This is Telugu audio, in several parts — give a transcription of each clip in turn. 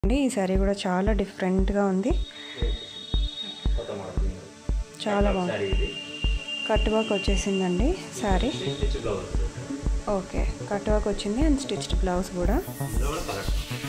అండి ఈ శారీ కూడా చాలా డిఫరెంట్గా ఉంది కొత్త మోడల్ చాలా బాగుంది సారీ ఇది కట్ వర్క్ వచ్చేసిందండి sari stitch blouse okay cut work వచ్చింది అండ్ స్టిచ్డ్ బ్లౌజ్ కూడా ఇందులో కూడా కలర్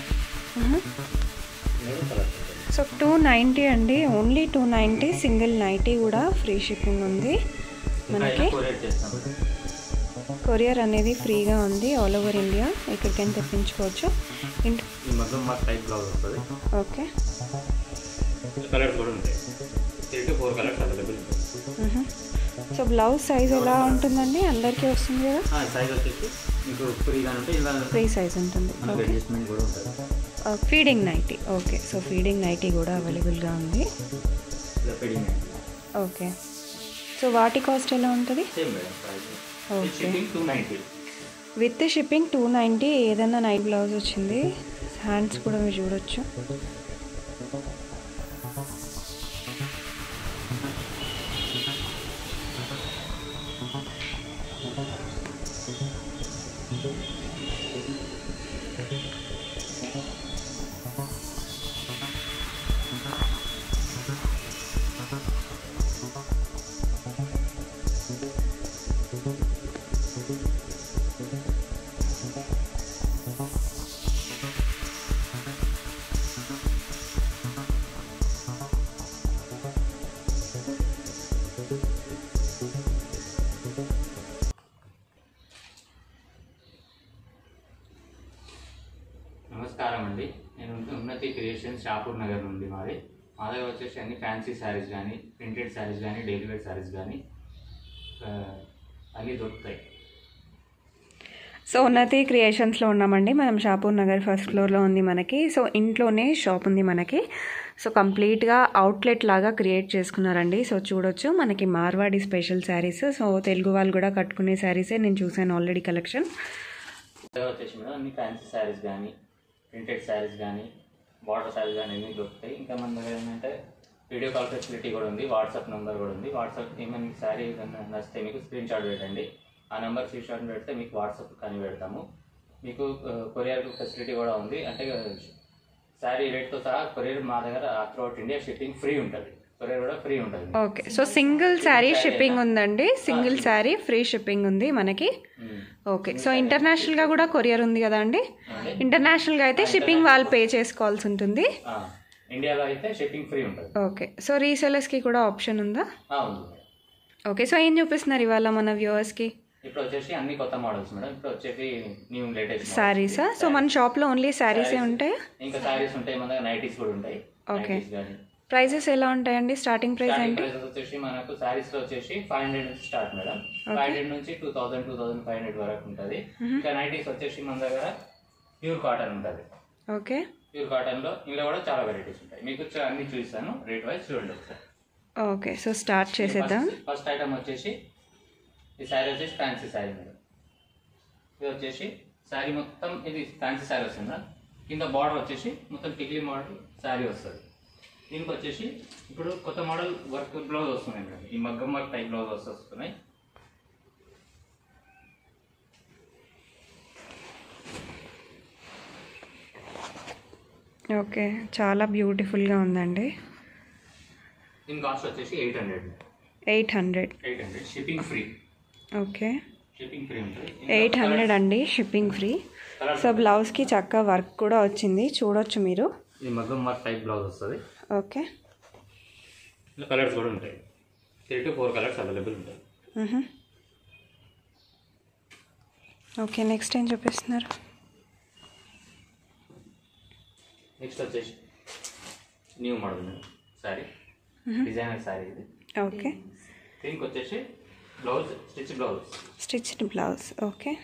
ఇందులో కలర్ ఉంటుంది సో టూ నైంటీ అండి only two ninety single ninety కూడా ఫ్రీ షిప్పింగ్ ఉంది మనకి కొరియర్ చేస్తాం కొరియర్ అనేది ఫ్రీగా ఉంది ఆల్ ఓవర్ ఇండియా ఎక్కడికైనా తెప్పించుకోవచ్చు ఇంట్ ఈ మగ్గం మాకు టైప్ బ్లౌజ్ వస్తుంది ఓకే కలర్స్ కూడా ఉంటాయి three to four colours available ఉంటాయి సో బ్లౌజ్ సైజ్ ఎలా ఉంటుందండి అందరికీ వస్తుంది కదా సైజ్ వచ్చేసి మీకు ఫ్రీగా ఉంటే ఇలా ఫ్రీ సైజ్ ఉంటుంది మనకు ఓకే అడ్జస్ట్మెంట్ కూడా ఉంటుంది feeding nightie okay so feeding nightie కూడా అవైలబుల్గా ఉంది ఇలా ఫిట్టింగ్ ఓకే సో వాటి కాస్ట్ ఎలా ఉంటుంది same madam price Okay. Shipping two ninety with shipping two ninety ఏదైనా నైట్ బ్లౌజ్ వచ్చింది హ్యాండ్స్ కూడా మీరు చూడొచ్చు నమస్కారం అండి నేను ఉన్నతి క్రియేషన్ షాపూర్ నగర్ నుండి మాది మా దగ్గర వచ్చేసి అన్ని ఫ్యాన్సీ శారీస్ కానీ ప్రింటెడ్ శారీస్ కానీ డైలీ వేర్ శారీస్ కానీ ఆ, అన్నీ దొరుకుతాయి సో ఉన్నతి క్రియేషన్స్లో ఉన్నామండి మనం షాపూర్ నగర్ ఫస్ట్ ఫ్లోర్లో ఉంది మనకి సో ఇంట్లోనే షాప్ ఉంది మనకి సో కంప్లీట్గా అవుట్లెట్ లాగా క్రియేట్ చేసుకున్నారండి సో చూడొచ్చు మనకి మార్వాడి స్పెషల్ శారీస్ సో తెలుగు వాళ్ళు కూడా కట్టుకునే శారీసే నేను చూసాను ఆల్రెడీ కలెక్షన్ దగ్గర వచ్చేసి మేడం అన్ని ఫ్యాన్సీ శారీస్ కానీ ప్రింటెడ్ శారీస్ కానీ బార్డర్ శారీస్ కానీ అన్నీ దొరుకుతాయి ఇంకా మన దగ్గర ఏంటంటే వీడియో కాల్ ఫెసిలిటీ కూడా ఉంది వాట్సాప్ నెంబర్ కూడా ఉంది వాట్సాప్ ఏమైనా శారీ ఏదైనా నచ్చితే మీకు స్క్రీన్ షాట్ పెట్టండి ఆ నెంబర్ స్క్రీన్ షాట్ పెడితే మీకు వాట్సాప్ కానీ పెడతాము మీకు కొరియర్ ఫెసిలిటీ కూడా ఉంది అంటే శారీ రేట్తో సహా కొరియర్ మా దగ్గర త్రూఅవుట్ ఇండియా షిప్పింగ్ ఫ్రీ ఉంటుంది కొరియర్ కూడా ఫ్రీ ఉంటుంది okay so single sari shipping ఉందండి సింగిల్ శారీ ఫ్రీ షిప్పింగ్ ఉంది మనకి మ్మ్. ఓకే సో ఇంటర్నేషనల్గా కూడా కొరియర్ ఉంది కదా అండి అంటే ఇంటర్నేషనల్గా అయితే షిప్పింగ్ వాళ్ళు పే చేసుకోవాల్సి ఉంటుంది ఆ, ఇండియాలో అయితే షిప్పింగ్ ఫ్రీ ఉంటుంది ఓకే సో రీసెలర్స్కి కూడా ఆప్షన్ ఉందా ఆ, ఉంది మేడం ఓకే సో ఏం చూపిస్తున్నారు ఇవాళ మన వ్యూవర్స్కి ఇప్పుడు వచ్చేసి అన్ని కొత్త మోడల్స్ మేడం ఇప్పుడు వచ్చేసి న్యూ లేటెస్ట్ శారీసా సో మన షాప్లో ఓన్లీ శారీసే ఉంటాయా ఇంకా శారీస్ ఉంటాయి మన దగ్గర నైటీస్ కూడా ఉంటాయి Okay. Nighties గానీ. ప్రైజెస్ ఎలా ఉంటాయండి స్టార్టింగ్ ప్రైస్ స్టార్టింగ్ ఏంటి ప్రైస్ వచ్చేసి మనకు శారీస్ లో వచ్చేసి ఫైవ్ హండ్రెడ్ నుంచి స్టార్ట్ మేడం ఫైవ్ హండ్రెడ్ నుంచి two thousand two thousand five hundred వరకు ఉంటుంది ఇంకా నైటీస్ వచ్చేసి మన దగ్గర ప్యూర్ కాటన్ ఉంటుంది ఓకే ప్యూర్ కాటన్ లో ఇందులో కూడా చాలా వెరైటీస్ ఉంటాయి మీకు చ- అన్ని చూపిస్తాను రేట్ వైజ్ చూడండి ఒకసారి ఓకే సో స్టార్ట్ చేసేద్దాం ఫస్ట్ ఐటమ్ వచ్చేసి ఈ శారీ వచ్చేసి ఫ్యాన్సీ శారీ మేడం ఇది వచ్చేసి శారీ మొత్తం ఇది ఫ్యాన్సీ శారీ వస్తుంది మేడం కింద బార్డర్ వచ్చేసి మొత్తం టిక్లీ మోడల్ శారీ వస్తుంది దీనికి వచ్చేసి ఇప్పుడు కొత్త మోడల్ వర్క్ బ్లౌజ్ వస్తున్నాయి మేడం ఈ మగ్గం వర్క్ టైప్ బ్లౌజ్ వస్తున్నాయి ఓకే చాలా బ్యూటిఫుల్గా ఉందండి దీని కాస్ట్ వచ్చేసి eight hundred eight hundred eight hundred shipping free okay shipping free ఉంటుంది ఎయిట్ హండ్రెడ్ అండి షిప్పింగ్ ఫ్రీ సో బ్లౌజ్కి చక్క వర్క్ కూడా వచ్చింది చూడొచ్చు మీరు ఇది మగ్గం వర్క్ టైప్ బ్లౌజ్ వస్తుంది ఓకే ఇలా కలర్స్ కూడా ఉంటాయి three to four colours available ఉంటాయి మ్హూ. ఓకే నెక్స్ట్ ఏం చూపిస్తున్నారు నెక్స్ట్ వచ్చేసి new model sari designer sari ఇది ఓకే దీనికి వచ్చేసి blouse stitch blouse stitched blouse okay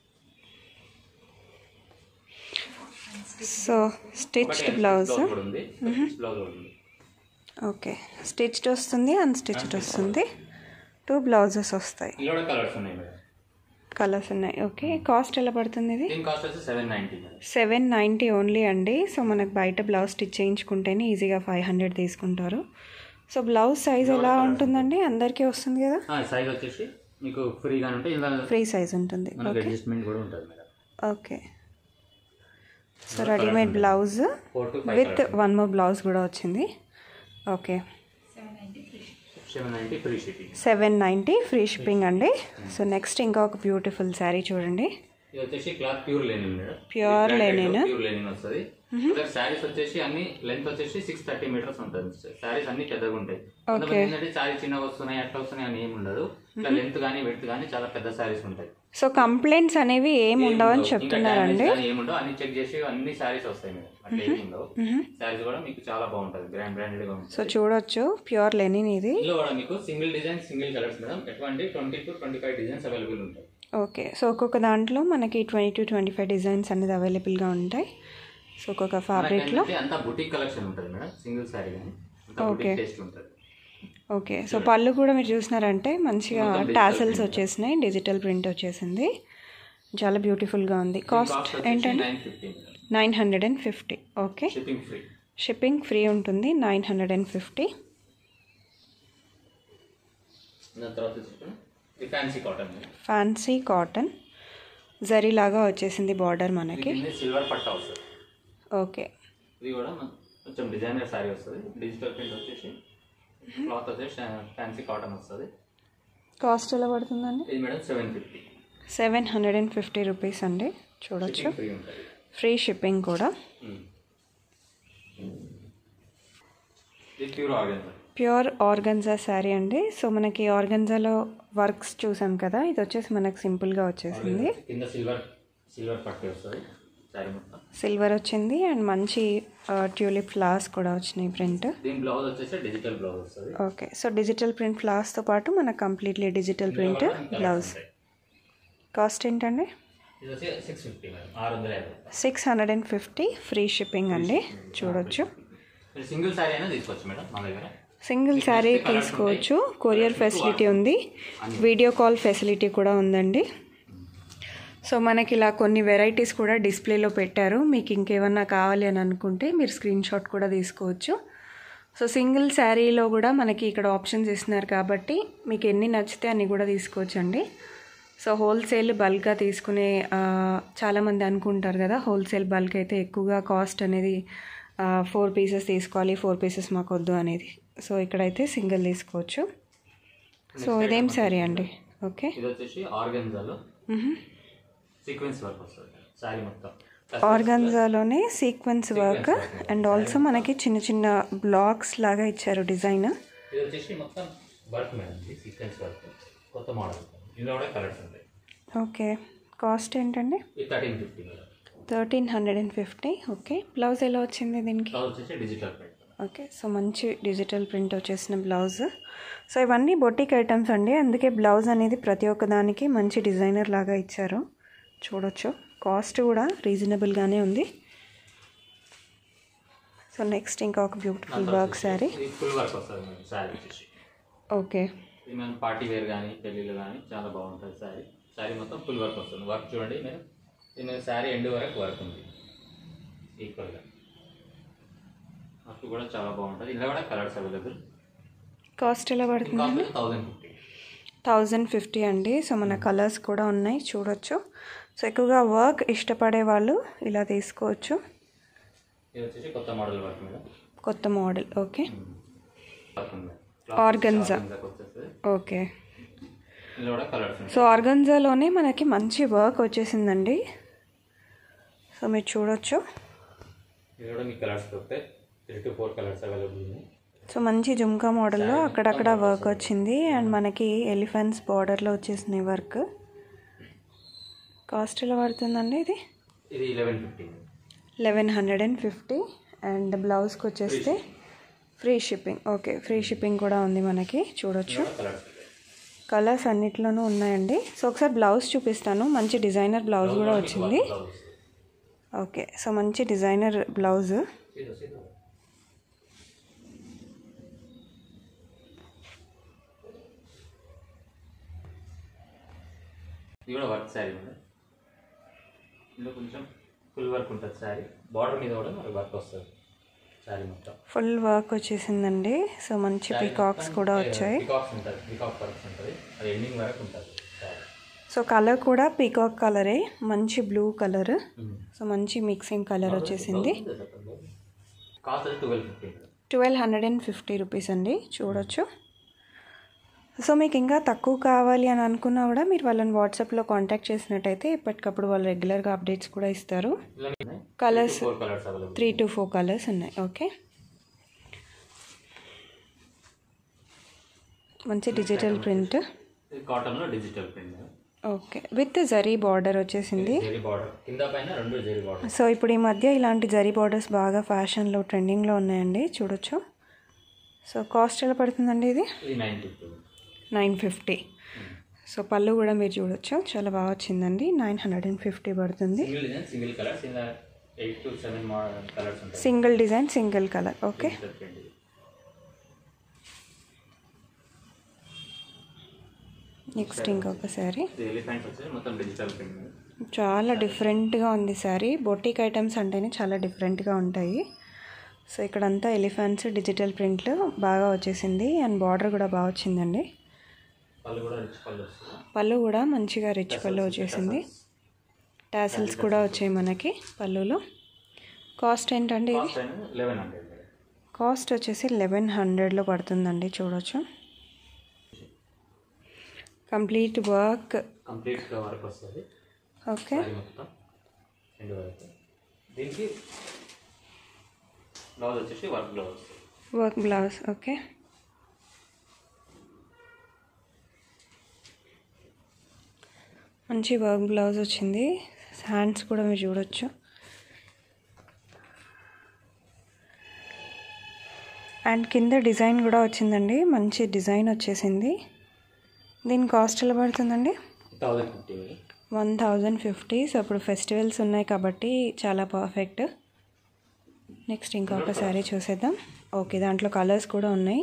so stitched blouse కూడా ఉంది బ్లౌజ్ కూడా ఉంది ఓకే స్టిచ్డ్ వస్తుంది అన్స్టిచ్డ్ వస్తుంది టూ బ్లౌజెస్ వస్తాయి ఇందులో కూడా కలర్స్ ఉన్నాయి మేడం కలర్స్ ఉన్నాయి ఓకే కాస్ట్ ఎలా పడుతుంది ఇది దీని కాస్ట్ వచ్చి seven ninety madam seven ninety only అండి సో మనకు బయట బ్లౌజ్ స్టిచ్ చేయించుకుంటేనే ఈజీగా ఫైవ్ హండ్రెడ్ తీసుకుంటారు సో బ్లౌజ్ సైజ్ ఎలా ఉంటుందండి అందరికీ వస్తుంది కదా సైజ్ వచ్చేసి మీకు ఫ్రీగా ఉంటే ఇలా ఫ్రీ సైజ్ ఉంటుంది మనకి ఓకే అడ్జస్ట్మెంట్ కూడా ఉంటుంది madam okay so readymade blouse four to five with one more blouse కూడా వచ్చింది okay seven ninety free shipping seven ninety free shipping అండి సో నెక్స్ట్ ఇంకా ఒక బ్యూటిఫుల్ శారీ చూడండి ఇది వచ్చేసి cloth pure linen madam Pure linen. Pure linen వస్తుంది శారీస్ వచ్చేసి అన్ని లెంత్ వచ్చేసి సిక్స్ థర్టీ మీటర్స్ ఉంటుంది శారీస్ అన్ని పెద్దగా ఉంటాయి కొంతమంది ఏంటంటే శారీ చిన్నగా వస్తున్నాయి అట్లా వస్తున్నాయి అని ఏమి ఉండదు ఇట్లా లెంత్ కానీ వెడ్త్ కానీ చాలా పెద్ద శారీస్ ఉంటాయి సో కంప్లైంట్స్ అనేవి ఏమి ఉండవని ఇంకా చెప్తున్నారండి damage కానీ ఏమి ఉండవు అన్ని చెక్ చేసి అన్ని శారీస్ వస్తాయి మేడం అట్లా ఏమి ఉండవు శారీస్ కూడా మీకు చాలా బాగుంటుంది బ్రాండ్ బ్రాండెడ్ గా ఉంటుంది సో చూడొచ్చు ప్యూర్ లెనిన్ ఇది ఇందులో కూడా మీకు single design single colours madam ఎటువంటి twenty two twenty five designs available ఉంటాయి ఓకే సో ఒక్కొక్క దాంట్లో మనకి twenty two twenty five designs అనేది అవైలబుల్గా ఉంటాయి సో ఒక్కొక్క ఫ్యాబ్రిక్లో ఏంటంటే అంతా బుటిక్ కలెక్షన్ ఉంటుంది మేడం సింగిల్ శారీ కానీ అంతా బుటిక్ టేస్ట్ ఉంటుంది ఓకే సో పళ్ళు కూడా మీరు చూసినారంటే మంచిగా టాసల్స్ వచ్చేసినాయి డిజిటల్ ప్రింట్ వచ్చేసింది చాలా బ్యూటిఫుల్గా ఉంది కాస్ట్ కాస్ట్ వచ్చేసి ఏంటంటే nine fifty madam nine hundred and fifty okay shipping free shipping free ఉంటుంది నైన్ హండ్రెడ్ అండ్ ఫిఫ్టీ దాని తర్వాత వచ్చేసి ఇది fancy cotton madam fancy cotton జరీలాగా వచ్చేసింది బార్డర్ మనకి ఇది సిల్వర్ పట్టా వస్తుంది ఓకే ఇది కూడా మన- కొంచెం డిజైనర్ శారీ వస్తుంది డిజిటల్ ప్రింట్ వచ్చేసి క్లాత్ వచ్చేసి ఫ్యాన్సీ కాటన్ వస్తుంది కాస్ట్ ఎలా పడుతుందండి ఇది madam seven fifty seven hundred and fifty rupees అండి చూడొచ్చు ఫ్రీ ఉంటుంది ఫ్రీ షిప్పింగ్ కూడా ఇది pure organ pure organza sari అండి సో మనకి ఆర్గన్జాలో వర్క్స్ చూసాం కదా ఇది వచ్చేసి మనకు సింపుల్గా వచ్చేసింది కింద సిల్వర్ సిల్వర్ పట్టి వస్తుంది శారీ మొత్తం సిల్వర్ వచ్చింది అండ్ మంచి ట్యూలిప్ ఫ్లవర్స్ కూడా వచ్చినాయి ప్రింట్ దీని బ్లౌజ్ వచ్చేసి డిజిటల్ బ్లౌజ్ వస్తుంది ఓకే సో డిజిటల్ ప్రింట్ ఫ్లవర్స్తో పాటు మనకు completely digital print blouse cost ఏంటండి ఇది వచ్చి సిక్స్ ఫిఫ్టీ మేడం ఆరు వందల యాభై six hundred and fifty free shipping అండి చూడొచ్చు మీరు సింగిల్ శారీ అయినా తీసుకోవచ్చు మేడం మా దగ్గర సింగిల్ శారీ తీసుకోవచ్చు కొరియర్ ఫెసిలిటీ ఉంది వీడియో కాల్ ఫెసిలిటీ కూడా ఉందండి సో మనకి ఇలా కొన్ని వెరైటీస్ కూడా డిస్ప్లేలో పెట్టారు మీకు ఇంకేమన్నా కావాలి అని అనుకుంటే మీరు స్క్రీన్ షాట్ కూడా తీసుకోవచ్చు సో సింగిల్ శారీలో కూడా మనకి ఇక్కడ ఆప్షన్స్ ఇస్తున్నారు కాబట్టి మీకు ఎన్ని నచ్చితే అన్ని కూడా తీసుకోవచ్చండి సో హోల్సేల్ బల్క్గా తీసుకునే ఆ, చాలామంది అనుకుంటారు కదా హోల్సేల్ బల్క్ అయితే ఎక్కువగా కాస్ట్ అనేది ఫోర్ పీసెస్ తీసుకోవాలి ఫోర్ పీసెస్ మాకు వద్దు అనేది సో ఇక్కడైతే సింగిల్ తీసుకోవచ్చు సో ఇదేం శారీ అండి ఓకే ఇది వచ్చేసి ఆర్గన్జాలో సీక్వెన్స్ వర్క్ వస్తుంది శారీ మొత్తం ఆర్గన్జాలోనే సీక్వెన్స్ వర్క్ అండ్ ఆల్సో మనకి చిన్న చిన్న బ్లాక్స్ లాగా ఇచ్చారు డిజైన్ ఇది వచ్చేసి మొత్తం వర్క్ మేడం ఇది సీక్వెన్స్ వర్క్ కొత్త మోడల్ ఇందులో కూడా కలర్స్ ఉంటాయి ఓకే కాస్ట్ ఏంటండి ఇది thirteen fifty madam thirteen hundred and fifty okay blouse ఎలా వచ్చింది దీనికి బ్లౌజ్ వచ్చేసి డిజిటల్ ప్రింట్ ఓకే సో మంచి డిజిటల్ ప్రింట్ వచ్చేసిన బ్లౌజ్ సో ఇవన్నీ బొటిక్ ఐటమ్స్ అండి అందుకే బ్లౌజ్ అనేది ప్రతి ఒక్క దానికి మంచి డిజైనర్ లాగా ఇచ్చారు చూడొచ్చు కాస్ట్ కూడా రీజనబుల్గానే ఉంది సో నెక్స్ట్ ఇంకా ఒక బ్యూటిఫుల్ వర్క్ శారీ ఇది ఫుల్ వర్క్ వస్తుంది మేడం శారీ వచ్చేసి ఓకే ఇది మనం పార్టీ వేర్ కానీ పెళ్ళిళ్ళు కానీ చాలా బాగుంటుంది శారీ శారీ మొత్తం ఫుల్ వర్క్ వస్తుంది వర్క్ చూడండి మీరు దీని శారీ ఎండ్ వరకు వర్క్ ఉంది ఈక్వల్గా వర్క్ కూడా చాలా బాగుంటుంది ఇలా కూడా కలర్స్ అవైలబుల్ కాస్ట్ ఎలా పడుతుంది cost thousand fifty thousand fifty అండి సో మన కలర్స్ కూడా ఉన్నాయి చూడొచ్చు సో ఎక్కువగా వర్క్ ఇష్టపడే వాళ్ళు ఇలా తీసుకోవచ్చు ఇది వచ్చేసి కొత్త మోడల్ వర్క్ మేడం కొత్త మోడల్ ఓకే వర్క్ ఉంది Organza. Organza వచ్చేస్తుంది ఓకే ఇందులో కూడా కలర్స్ ఉన్నాయి సో ఆర్గన్జాలోనే మనకి మంచి వర్క్ వచ్చేసిందండి సో మీరు చూడొచ్చు ఇది కూడా మీకు కలర్స్ దొరుకుతాయి three to four colours available ఉన్నాయి సో మంచి జుమ్కా మోడల్లో అక్కడక్కడ వర్క్ వచ్చింది అండ్ మనకి ఎలిఫెంట్స్ బార్డర్లో వచ్చేసినాయి వర్క్ కాస్ట్ ఎలా పడుతుందండి ఇది ఇది eleven fifty eleven hundred and fifty and బ్లౌజ్కి వచ్చేస్తే free shipping okay free shipping కూడా ఉంది మనకి చూడొచ్చు కలర్స్ కలర్స్ అన్నిట్లోనూ ఉన్నాయండి సో ఒకసారి బ్లౌజ్ చూపిస్తాను మంచి డిజైనర్ బ్లౌజ్ కూడా వచ్చింది ఓకే సో మంచి డిజైనర్ బ్లౌజ్ ఇది కూడా వర్క్ శారీ మేడం ఇందులో కొంచెం ఫుల్ వర్క్ ఉంటుంది శారీ బార్డర్ మీద కూడా మనకి వర్క్ వస్తుంది శారీ మొత్తం ఫుల్ వర్క్ వచ్చేసిందండి సో మంచి పికాక్స్ కూడా వచ్చాయి పికాక్స్ ఉంటుంది పికాక్ వర్క్స్ ఉంటుంది అది ఎండింగ్ వరకు ఉంటుంది శారీ సో కలర్ కూడా పీకాక్ కలరే మంచి బ్లూ కలర్ సో మంచి మిక్సింగ్ కలర్ వచ్చేసింది కాస్ట్ వచ్చి twelve fifty twelve hundred and fifty rupees అండి చూడొచ్చు సో మీకు ఇంకా తక్కువ కావాలి అని అనుకున్నా కూడా మీరు వాళ్ళని వాట్సాప్లో కాంటాక్ట్ చేసినట్టయితే ఎప్పటికప్పుడు వాళ్ళు రెగ్యులర్గా అప్డేట్స్ కూడా ఇస్తారు Colours. Four colours available three to four colours ఉన్నాయి ఓకే మంచి డిజిటల్ ప్రింట్ ఇది కాటన్లో digital print okay with zari border వచ్చేసింది జెరీ బార్డర్ కింద పైన రెండు జెరీ బార్డర్ సో ఇప్పుడు ఈ మధ్య ఇలాంటి జరీ బార్డర్స్ బాగా ఫ్యాషన్లో ట్రెండింగ్లో ఉన్నాయండి చూడొచ్చు సో కాస్ట్ ఎలా పడుతుందండి ఇది ఇది ninety two nine fifty so పళ్ళు కూడా మీరు చూడొచ్చు చాలా బాగా వచ్చిందండి నైన్ హండ్రెడ్ అండ్ ఫిఫ్టీ పడుతుంది సింగిల్ డిజైన్ సింగిల్ కలర్స్ ఇలా eight to seven model colours ఉంటాయి single design single colour okay digital print ఇది నెక్స్ట్ ఇంకొక శారీ ఇది ఎలిఫెంట్స్ వచ్చేసి మొత్తం డిజిటల్ ప్రింట్ చాలా డిఫరెంట్గా ఉంది శారీ బొటిక్ ఐటమ్స్ అంటేనే చాలా డిఫరెంట్గా ఉంటాయి సో ఇక్కడంతా ఎలిఫెంట్స్ డిజిటల్ ప్రింట్లు బాగా వచ్చేసింది అండ్ బార్డర్ కూడా బాగా వచ్చిందండి పళ్ళు కూడా రిచ్ పళ్ళు వస్తుంది పళ్ళు కూడా మంచిగా రిచ్ పళ్ళు వచ్చేసింది టాసిల్స్ కూడా వచ్చాయి మనకి పళ్ళులో కాస్ట్ ఏంటండి ఇది కాస్ట్ అయినా లెవెన్ హండ్రెడ్ కాస్ట్ వచ్చేసి లెవెన్ హండ్రెడ్లో పడుతుందండి చూడొచ్చు కంప్లీట్ వర్క్ కంప్లీట్గా వర్క్ వస్తుంది ఓకే సారీ మొత్తం రెండు వరకు దీనికి బ్లౌజ్ వచ్చేసి వర్క్ బ్లౌజ్ వస్తుంది వర్క్ బ్లౌజ్ ఓకే మంచి వర్క్ బ్లౌజ్ వచ్చింది హ్యాండ్స్ కూడా మీరు చూడొచ్చు అండ్ కింద డిజైన్ కూడా వచ్చిందండి మంచి డిజైన్ వచ్చేసింది దీని కాస్ట్ ఎలా పడుతుందండి thousand fifty one thousand fifty so ఇప్పుడు ఫెస్టివల్స్ ఉన్నాయి కాబట్టి చాలా పర్ఫెక్ట్ నెక్స్ట్ ఇంకొక శారీ చూసేద్దాం ఓకే దాంట్లో కలర్స్ కూడా ఉన్నాయి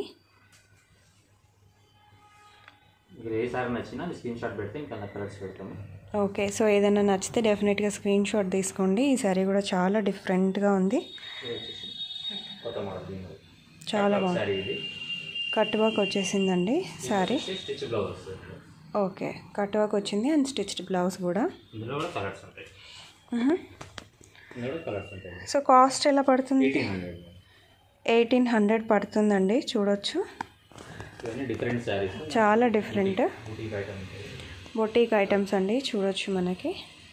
మీరు ఏ సారీ నచ్చినా స్క్రీన్ షాట్ పెడితే ఇంకా కలర్స్ పెడతాము ఓకే సో ఏదైనా నచ్చితే డెఫినెట్గా స్క్రీన్ షాట్ తీసుకోండి ఈ శారీ కూడా చాలా డిఫరెంట్గా ఉంది ఇది వచ్చేసి కొత్త మోడల్ దీని చాలా బాగుంది సారీ ఇది కట్ వర్క్ వచ్చేసిందండి శారీ స్టిచ్ బ్లౌజ్ వస్తుంది ఓకే కట్ వర్క్ వచ్చింది అండ్ స్టిచ్డ్ బ్లౌజ్ కూడా ఇందులో కూడా కలర్స్ ఉంటాయి మ్హూ. ఇందులో కూడా కలర్స్ ఉంటాయి సో కాస్ట్ ఎలా పడుతుంది ఎయిటీన్ హండ్రెడ్ ఎయిటీన్ హండ్రెడ్ పడుతుందండి చూడొచ్చు ఇవన్నీ డిఫరెంట్ శారీస్ చాలా డిఫరెంట్ బూటీక్ ఐటమ్ ఉంటాయి బొటీక్ ఐటమ్స్ అండి చూడొచ్చు మనకి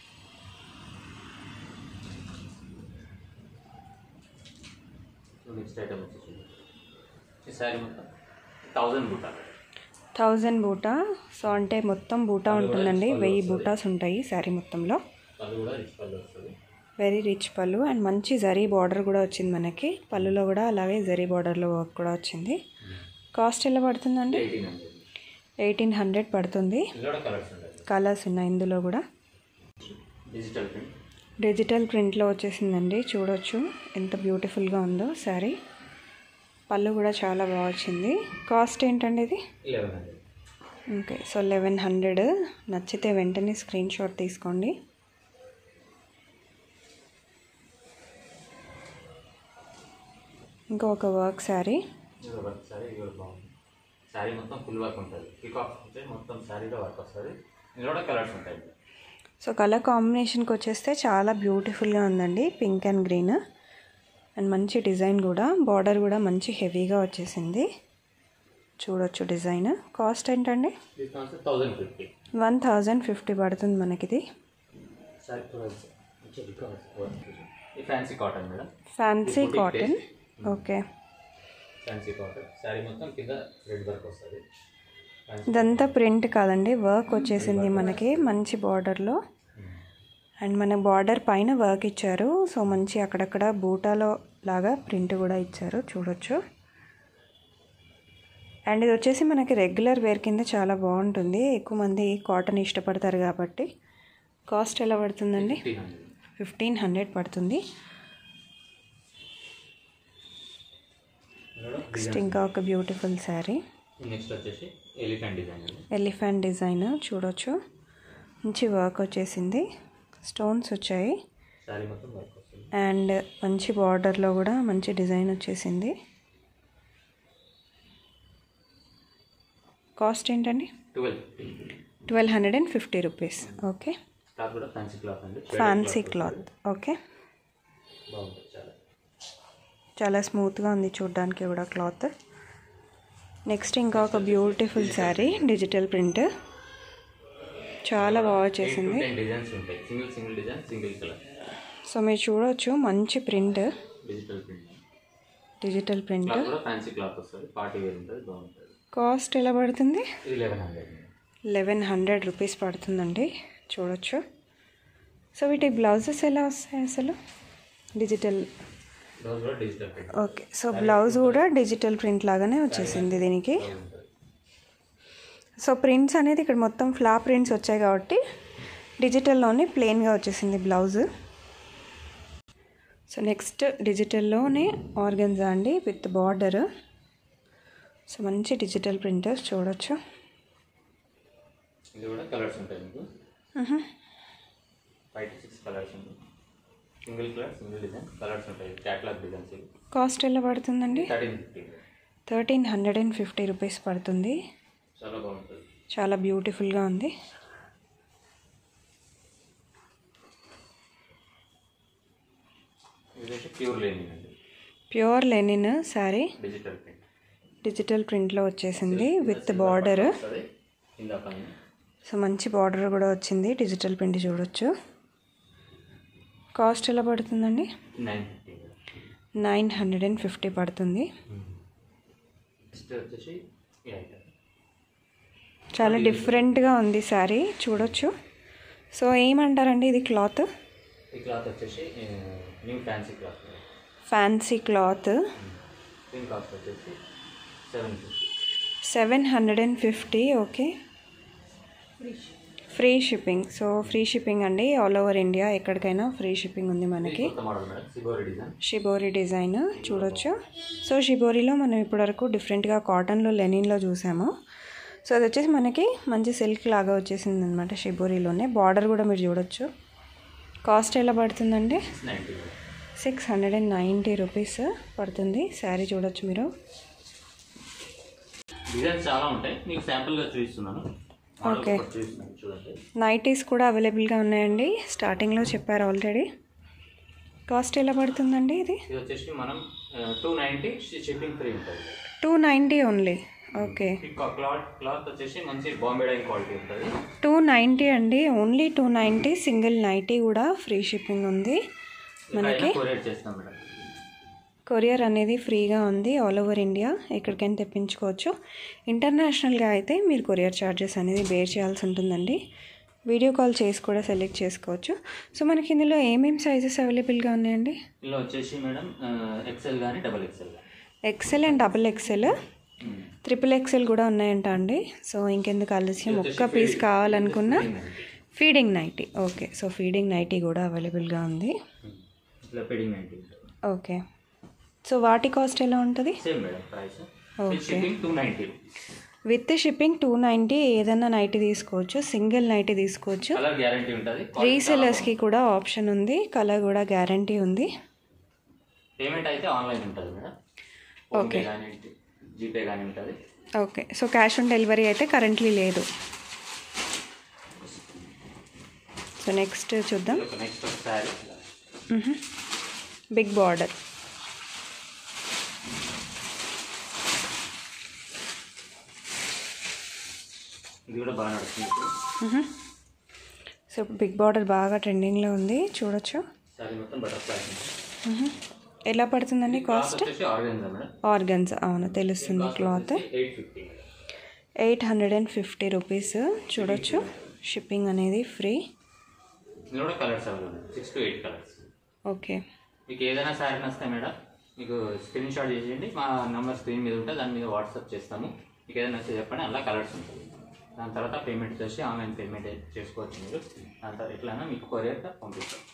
నెక్స్ట్ ఐటమ్ వచ్చేసి ఈ శారీ మొత్తం థౌజండ్ బూటా థౌజండ్ బూటా సో అంటే మొత్తం బూటా ఉంటుందండి వెయ్యి బూటాస్ ఉంటాయి శారీ మొత్తంలో పళ్ళు కూడా రిచ్ పళ్ళు వస్తుంది వెరీ రిచ్ పళ్ళు అండ్ మంచి జరీ బార్డర్ కూడా వచ్చింది మనకి పళ్ళులో కూడా అలాగే జరీ బార్డర్లో వర్క్ కూడా వచ్చింది కాస్ట్ ఎలా పడుతుందండి ఎయిటీన్ హండ్రెడ్ ఎయిటీన్ హండ్రెడ్ పడుతుంది ఇందులో కూడా కలర్స్ ఉంటాయి కలర్స్ ఉన్నాయి ఇందులో కూడా డిజిటల్ ప్రింట్ డిజిటల్ ప్రింట్లో వచ్చేసిందండి చూడొచ్చు ఎంత బ్యూటిఫుల్గా ఉందో శారీ పళ్ళు కూడా చాలా బాగా వచ్చింది కాస్ట్ ఏంటండి ఇది eleven hundred okay so eleven hundred నచ్చితే వెంటనే స్క్రీన్ షాట్ తీసుకోండి ఇంకొక వర్క్ శారీ ఇది వర్క్ శారీ ఇది కూడా బాగుంది శారీ మొత్తం ఫుల్ వర్క్ ఉంటుంది పికాక్ వచ్చి మొత్తం శారీలో వర్క్ వస్తుంది ఇందులో కూడా కలర్స్ ఉంటాయి సో కలర్ కాంబినేషన్కి వచ్చేస్తే చాలా బ్యూటిఫుల్గా ఉందండి పింక్ అండ్ గ్రీన్ అండ్ మంచి డిజైన్ కూడా బార్డర్ కూడా మంచి హెవీగా వచ్చేసింది చూడొచ్చు డిజైన్ కాస్ట్ ఏంటండి ఇది cost thousand fifty one thousand fifty పడుతుంది మనకిది శారీ ఈ fancy cotton madam fancy boutique cotton okay fancy cotton sari మొత్తం కింద రెడ్ వర్క్ వస్తుంది ఇదంతా ప్రింట్ కాదండి వర్క్ వచ్చేసింది మనకి మంచి బార్డర్లో అండ్ మన బార్డర్ పైన వర్క్ ఇచ్చారు సో మంచి అక్కడక్కడ బూటాలో లాగా ప్రింట్ కూడా ఇచ్చారు చూడొచ్చు అండ్ ఇది వచ్చేసి మనకి రెగ్యులర్ వేర్ కింద చాలా బాగుంటుంది ఎక్కువ మంది కాటన్ ఇష్టపడతారు కాబట్టి కాస్ట్ ఎలా పడుతుందండి ఫిఫ్టీన్ హండ్రెడ్ ఫిఫ్టీన్ హండ్రెడ్ పడుతుంది నెక్స్ట్ ఇంకా ఒక బ్యూటిఫుల్ శారీ నెక్స్ట్ వచ్చేసి ఎలిఫెంట్ డిజైన్ అండి ఎలిఫెంట్ డిజైన్ చూడొచ్చు మంచి వర్క్ వచ్చేసింది స్టోన్స్ వచ్చాయి శారీ మొత్తం వర్క్ వస్తుంది అండ్ మంచి బార్డర్లో కూడా మంచి డిజైన్ వచ్చేసింది కాస్ట్ ఏంటండి twelve twelve hundred and fifty rupees okay cloth కూడా ఫ్యాన్సీ క్లాత్ అండి Shaded ఫ్యాన్సీ cloth క్లాత్ వస్తుంది. ఓకే బాగుంటుంది చాలా చాలా స్మూత్గా ఉంది చూడడానికి కూడా క్లాత్ నెక్స్ట్ ఇంకా ఒక బ్యూటిఫుల్ శారీ డిజిటల్ ప్రింట్ చాలా బాగా వచ్చేసింది టెన్ డిజైన్స్ ఉంటాయి single single design single colour so మీరు చూడవచ్చు మంచి print digital print digital print cloth కూడా ఫ్యాన్సీ క్లాత్ వస్తుంది పార్టీ వేర్ ఉంటుంది బాగుంటుంది కాస్ట్ ఎలా పడుతుంది ఇది eleven hundred eleven hundred rupees పడుతుందండి చూడొచ్చు సో వీటి బ్లౌజెస్ ఎలా వస్తాయి అసలు డిజిటల్ బ్లౌజ్ కూడా digital print okay so blouse కూడా డిజిటల్ ప్రింట్ లాగానే వచ్చేసింది దీనికి ఉంటుంది సో ప్రింట్స్ అనేది ఇక్కడ మొత్తం ఫ్లా ప్రింట్స్ వచ్చాయి కాబట్టి డిజిటల్లోనే ప్లెయిన్గా వచ్చేసింది బ్లౌజ్ సో నెక్స్ట్ డిజిటల్లోనే ఆర్గన్జా అండి విత్ బార్డర్ సో మంచి డిజిటల్ ప్రింటర్స్ చూడొచ్చు ఇది కూడా కలర్స్ ఉంటాయి మీకు ఫైవ్ టు సిక్స్ కలర్స్ ఉంటాయి single colour single design colours ఉంటాయి క్యాట్లాగ్ డిజైన్స్ ఇవి కాస్ట్ ఎలా పడుతుందండి thirteen fifty thirteen hundred and fifty rupees పడుతుంది చాలా బాగుంటుంది చాలా బ్యూటిఫుల్గా ఉంది ఇది వచ్చి ప్యూర్ లేనింగ్ అండి pure linen sari digital print digital ప్రింట్లో వచ్చేసింది విత్ బార్డర్ వస్తుంది కింద పైన సో మంచి బార్డర్ కూడా వచ్చింది డిజిటల్ ప్రింట్ చూడొచ్చు కాస్ట్ ఎలా పడుతుందండి nine fifty nine hundred and fifty పడుతుంది నెక్స్ట్ వచ్చేసి ఈ ఐటమ్ చాలా డిఫరెంట్గా ఉంది శారీ చూడొచ్చు సో ఏమంటారండి ఇది క్లాత్ ఈ క్లాత్ వచ్చేసి new fancy cloth fancy cloth దీని కాస్ట్ వచ్చేసి seven fifty seven hundred and fifty okay free shipping so free shipping అండి ఆల్ ఓవర్ ఇండియా ఎక్కడికైనా ఫ్రీ షిప్పింగ్ ఉంది మనకి కొత్త model madam shibori design shibori design చూడొచ్చు సో షిబోరిలో మనం ఇప్పటివరకు డిఫరెంట్గా కాటన్లో లెనిన్లో చూసాము సో అది వచ్చేసి మనకి మంచి సిల్క్ లాగా వచ్చేసింది అనమాట షిబోరిలోనే బార్డర్ కూడా మీరు చూడొచ్చు కాస్ట్ ఎలా పడుతుందండి ninety six hundred and ninety rupees పడుతుంది శారీ చూడొచ్చు మీరు డిజైన్స్ చాలా ఉంటాయి మీకు శాంపుల్గా చూపిస్తున్నాను మోడల్ Okay. ఒకటి చూపిస్తున్నాను చూడండి నైటీస్ కూడా అవైలబుల్గా ఉన్నాయండి స్టార్టింగ్లో చెప్పారు ఆల్రెడీ కాస్ట్ ఎలా పడుతుందండి ఇది ఇది వచ్చేసి మనం టూ నైంటీ షిప్పింగ్ ఫ్రీ ఉంటుంది టూ నైంటీ ఓన్లీ ఓకే ఈ క్లాత్ క్లాత్ వచ్చేసి మంచి బాంబే డైన్ క్వాలిటీ ఉంటుంది టూ నైంటీ అండి only two ninety single nighty కూడా ఫ్రీ షిప్పింగ్ ఉంది మనకి కొరియర్ చేస్తాం మేడం కొరియర్ అనేది ఫ్రీగా ఉంది ఆల్ ఓవర్ ఇండియా ఎక్కడికైనా తెప్పించుకోవచ్చు ఇంటర్నేషనల్గా అయితే మీరు కొరియర్ ఛార్జెస్ అనేది బేర్ చేయాల్సి ఉంటుందండి వీడియో కాల్ చేసి కూడా సెలెక్ట్ చేసుకోవచ్చు సో మనకి ఇందులో ఏమేమి సైజెస్ అవైలబుల్గా ఉన్నాయండి ఇందులో వచ్చేసి మేడం ఎక్సెల్ కానీ డబల్ ఎక్సెల్ కానీ XL and double XL triple XL కూడా ఉన్నాయంట అండి సో ఇంకెందుకు ఆలస్యం ఒక్క పీస్ కావాలనుకున్నా feeding nightie okay so feeding nightie కూడా అవైలబుల్గా ఉంది ఇట్లా పెడింగ్ నైంటీ ఓకే సో వాటి కాస్ట్ ఎలా ఉంటుంది same madam price Okay. Shipping two ninety with shipping two ninety ఏదైనా నైటీ తీసుకోవచ్చు సింగిల్ నైటీ తీసుకోవచ్చు కలర్ గ్యారంటీ ఉంటుంది రీసెలర్స్కి కూడా ఆప్షన్ ఉంది కలర్ కూడా గ్యారంటీ ఉంది పేమెంట్ అయితే ఆన్లైన్ ఉంటుంది మేడం ఓకే కానీ జీపే కానీ ఉంటుంది okay so cash on delivery అయితే కరెంట్లీ లేదు సో నెక్స్ట్ చూద్దాం ఒక నెక్స్ట్ ఒక శారీ బిగ్ బార్డర్ ఇది కూడా బాగా నడుస్తుంది ఇప్పుడు సో బిగ్ బార్డర్ బాగా ట్రెండింగ్లో ఉంది చూడొచ్చు శారీ మొత్తం బటర్ఫ్లై మ్హూ. ఎలా పడుతుందండి క్లాత్ కాస్ట్ వచ్చేసి ఆర్గన్జా మేడం ఆర్గన్స్ అవును తెలుస్తుంది cloth eight fifty eight hundred and fifty rupees చూడొచ్చు షిప్పింగ్ అనేది ఫ్రీ ఇందులో కూడా colours available six to eight colours okay మీకు ఏదైనా శారీ నస్తే మేడం మీకు స్క్రీన్ షాట్ చేసేయండి మా నెంబర్ స్క్రీన్ మీద ఉంటే దాని మీద వాట్సాప్ చేస్తాము మీకు ఏదైనా నచ్చితే చెప్పండి అలా కలర్స్ ఉంటుంది దాని తర్వాత పేమెంట్ చేసి ఆన్లైన్ పేమెంట్ చేసుకోవచ్చు మీరు దాని తర్వాత ఎట్లైనా మీకు కొరియర్ పంపిస్తాం